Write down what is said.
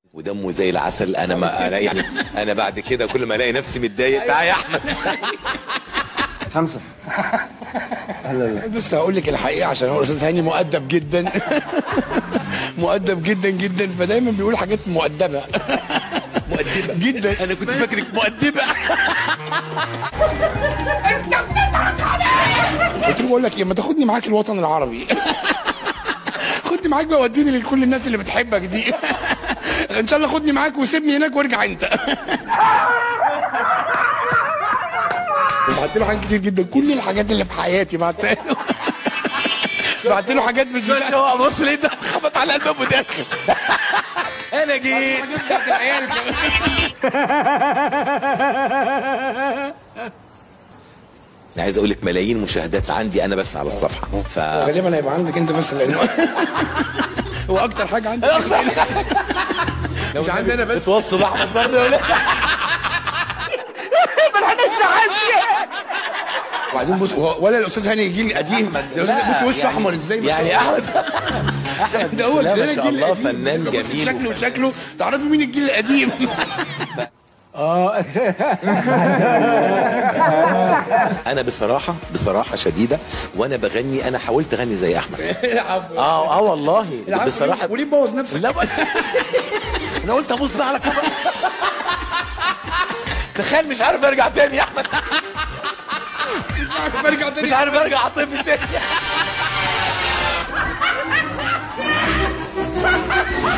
ودمه زي العسل انا ما انا يعني انا بعد كده كل ما الاقي نفسي متضايق تعالى يا احمد خمسة بص هقول لك الحقيقه عشان هو الاستاذ هاني مؤدب جدا مؤدب جدا جدا فدايما بيقول حاجات مؤدبه مؤدبه جدا انا كنت فاكرك مؤدبه قلت له بقول لك ايه ما تاخدني معاك الوطن العربي خدني معاك بقى وديني لكل الناس اللي بتحبك دي ان شاء الله خدني معاك وسيبني هناك وارجع انت بعت له حاجات كتير جدا كل الحاجات اللي في حياتي بعتها له بعت له حاجات مش شويه شويه بص لقيت ده خبط على الباب وداخل انا جيت انا عايز اقول لك ملايين مشاهدات عندي انا بس على الصفحه ف غالبا هيبقى عندك انت بس لانه هو اكتر حاجه عندي مش عندي انا بس توصوا باحمد برضه ولا وبعدين بص هو ولا الاستاذ هاني جيل قديم ده بص وشه احمر ازاي يعني احمد احمد ده هو لا ما ده شاء الجيل الله القديم. فنان بص جميل شكله شكله تعرفي مين الجيل القديم انا بصراحه بصراحه شديده وانا بغني انا حاولت اغني زي احمد اه اه والله بصراحه وليه بوظ نفسك لا بقى- انا قلت ابص بقى على كبر تخيل مش عارف ارجع تاني يا احمد برجع تاني مش عارف ارجع اطفي تاني